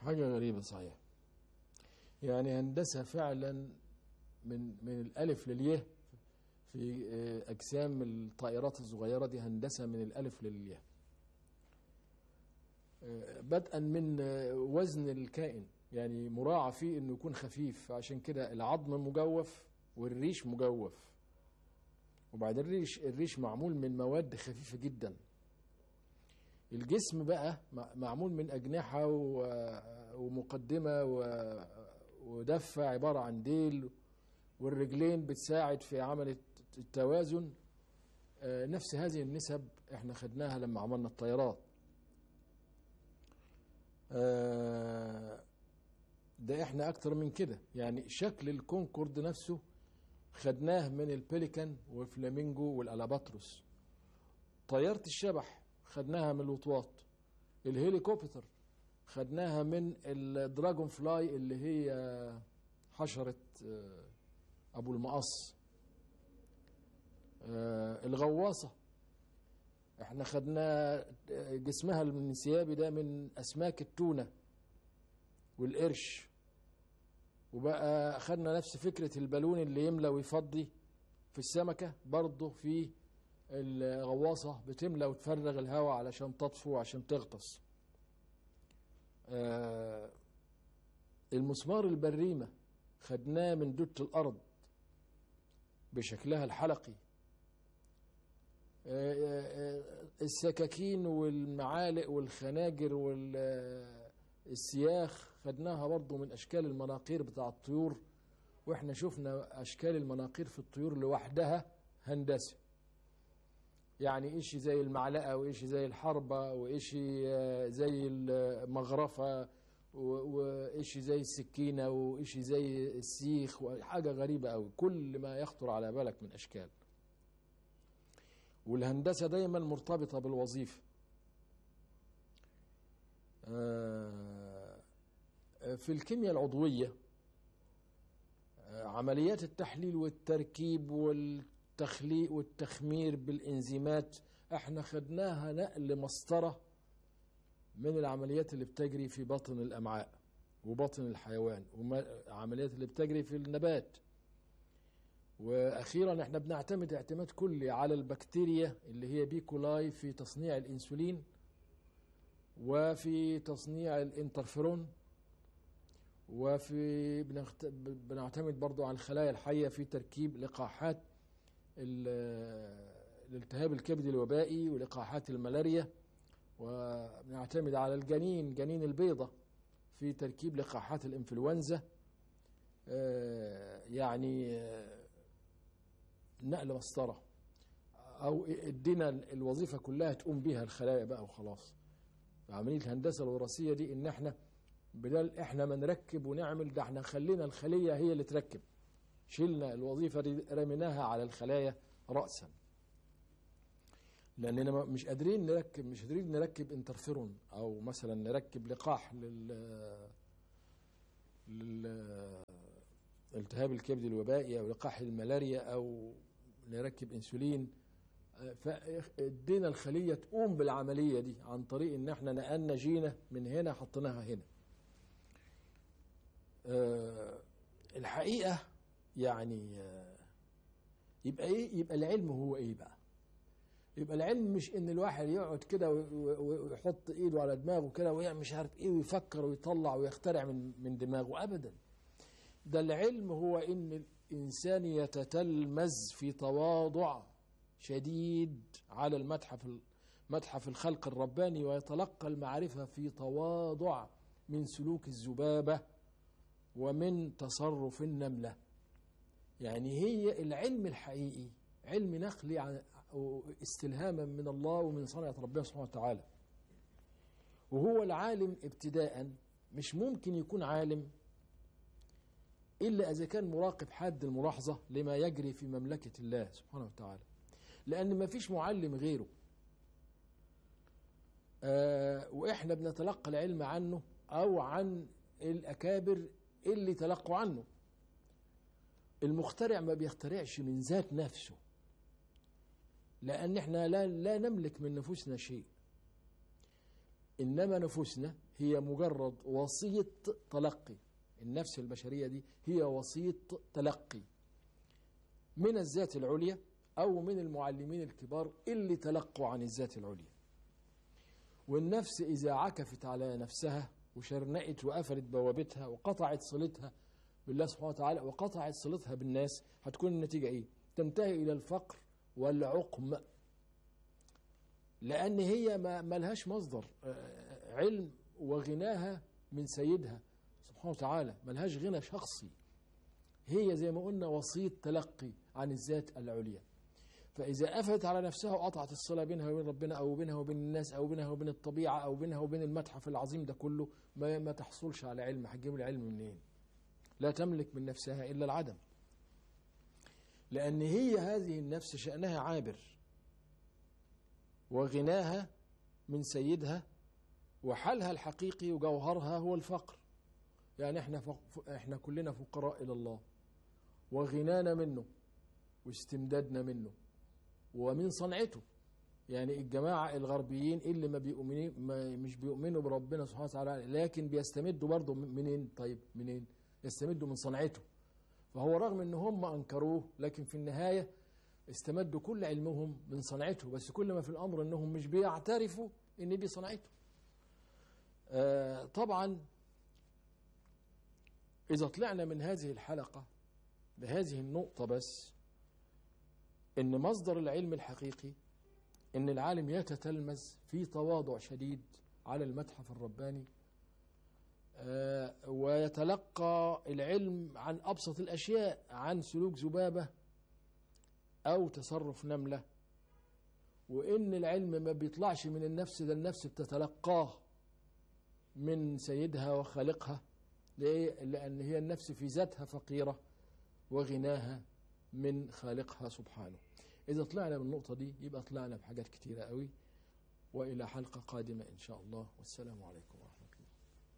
حاجة غريبة صحيح يعني هندسة فعلا من من الألف للياء في آه، أجسام الطائرات الصغيرة دي هندسة من الألف للياء آه، بدءا من آه، وزن الكائن يعني مراعى فيه انه يكون خفيف عشان كده العظم مجوف والريش مجوف وبعدين الريش الريش معمول من مواد خفيفة جدا الجسم بقى مع- معمول من أجنحة و- ومقدمة و- ودفة عبارة عن ديل والرجلين بتساعد في عمل التوازن آه، نفس هذه النسب احنا خدناها لما عملنا الطيارات آه، ده احنا اكتر من كده يعني شكل الكونكورد نفسه خدناه من البليكان والفلامينجو والالاباتروس طيارة الشبح خدناها من الوطواط الهليكوبتر خدناها من الدراجون فلاي اللي هي حشرة آه، ابو المقص آه، الغواصة احنا خدنا جسمها الانسيابي ده من اسماك التونة والقرش وبقى خدنا نفس فكرة البالون اللي يملى ويفضي في السمكة برضه في الغواصة بتملى وتفرغ الهواء علشان تطفو عشان تغطس آه، المسمار البريمة خدناه من دودة الأرض بشكلها الحلقي آه، آه، آه، السكاكين والمعالق والخناجر والسياخ خدناها برضو من أشكال المناقير بتاع الطيور وإحنا شفنا أشكال المناقير في الطيور لوحدها هندسة يعني إشي زي المعلقة وإشي زي الحربة وإشي آه، زي المغرفة و- وإشي زي السكينة وإشي زي السيخ وحاجة غريبة أوي كل ما يخطر على بالك من أشكال والهندسة دايما مرتبطة بالوظيفة آه، في الكيمياء العضوية آه، عمليات التحليل والتركيب والتخليق والتخمير بالإنزيمات احنا خدناها نقل مسطرة من العمليات اللي بتجري في بطن الأمعاء وبطن الحيوان وعمليات اللي بتجري في النبات واخيرا احنا بنعتمد اعتماد كلي على البكتيريا اللي هي بيكولاي في تصنيع الانسولين وفي تصنيع الانترفيرون وفي بنخت... بنعتمد برضو على الخلايا الحية في تركيب لقاحات ال- الالتهاب الكبدي الوبائي ولقاحات الملاريا وبنعتمد على الجنين جنين البيضة في تركيب لقاحات الانفلونزا آه، يعني آه، نقل مسطرة أو ادينا الوظيفة كلها تقوم بها الخلايا بقى وخلاص عملية الهندسة الوراثية دي إن إحنا بدل إحنا ما نركب ونعمل ده إحنا خلينا الخلية هي اللي تركب شلنا الوظيفة دي رميناها على الخلايا رأسا لأننا ما- مش قادرين نركب مش قادرين نركب انترفيرون أو مثلا نركب لقاح لل لل التهاب الكبد الوبائي او لقاح الملاريا او نركب انسولين فادينا الخليه تقوم بالعمليه دي عن طريق ان احنا نقلنا جينه من هنا حطيناها هنا آه، الحقيقه يعني آه، يبقى ايه يبقى العلم هو ايه بقى يبقى العلم مش ان الواحد يقعد كده و- و- ويحط ايده على دماغه كده ويعمل مش عارف ايه ويفكر ويطلع ويخترع من من دماغه ابدا ده العلم هو ان الانسان يتتلمذ في تواضع شديد على المتحف متحف الخلق الرباني ويتلقى المعرفه في تواضع من سلوك الذبابه ومن تصرف النمله يعني هي العلم الحقيقي علم نقلي عن استلهاما من الله ومن صنعة ربنا سبحانه وتعالى وهو العالم ابتداء مش ممكن يكون عالم إلا إذا كان مراقب حاد الملاحظة لما يجري في مملكة الله سبحانه وتعالى لأن ما فيش معلم غيره آه وإحنا بنتلقى العلم عنه أو عن الأكابر اللي تلقوا عنه المخترع ما بيخترعش من ذات نفسه لأن احنا لا, لا نملك من نفوسنا شيء إنما نفوسنا هي مجرد وسيط تلقي النفس البشرية دي هي وسيط تلقي من الذات العليا أو من المعلمين الكبار اللي تلقوا عن الذات العليا والنفس إذا عكفت على نفسها وشرنقت وقفلت بوابتها وقطعت صلتها بالله سبحانه وتعالى وقطعت صلتها بالناس هتكون النتيجة إيه؟ تنتهي إلى الفقر والعقم لأن هي ما ملهاش مصدر علم وغناها من سيدها سبحانه وتعالى ملهاش غنى شخصي هي زي ما قلنا وسيط تلقي عن الذات العليا فإذا قفلت على نفسها وقطعت الصلة بينها وبين ربنا أو بينها وبين الناس أو بينها وبين الطبيعة أو بينها وبين المتحف العظيم ده كله ما, ما تحصلش على علم هتجيب العلم منين لا تملك من نفسها إلا العدم لأن هي هذه النفس شأنها عابر وغناها من سيدها وحالها الحقيقي وجوهرها هو الفقر يعني احنا فق... احنا كلنا فقراء الى الله وغنانا منه واستمدادنا منه ومن صنعته يعني الجماعة الغربيين اللي ما بيؤمنين ما مش بيؤمنوا بربنا سبحانه وتعالى لكن بيستمدوا برضه منين طيب منين يستمدوا من صنعته فهو رغم ان هم انكروه لكن في النهاية استمدوا كل علمهم من صنعته بس كل ما في الامر انهم مش بيعترفوا ان دي صنعته آه طبعا إذا طلعنا من هذه الحلقة بهذه النقطة بس إن مصدر العلم الحقيقي إن العالم يتتلمذ في تواضع شديد على المتحف الرباني آه ويتلقى العلم عن أبسط الأشياء عن سلوك ذبابة أو تصرف نملة وإن العلم ما بيطلعش من النفس ده النفس بتتلقاه من سيدها وخالقها ليه؟ لأن هي النفس في ذاتها فقيرة وغناها من خالقها سبحانه إذا طلعنا من النقطة دي يبقى طلعنا بحاجات كتيرة قوي وإلى حلقة قادمة إن شاء الله والسلام عليكم ورحمة الله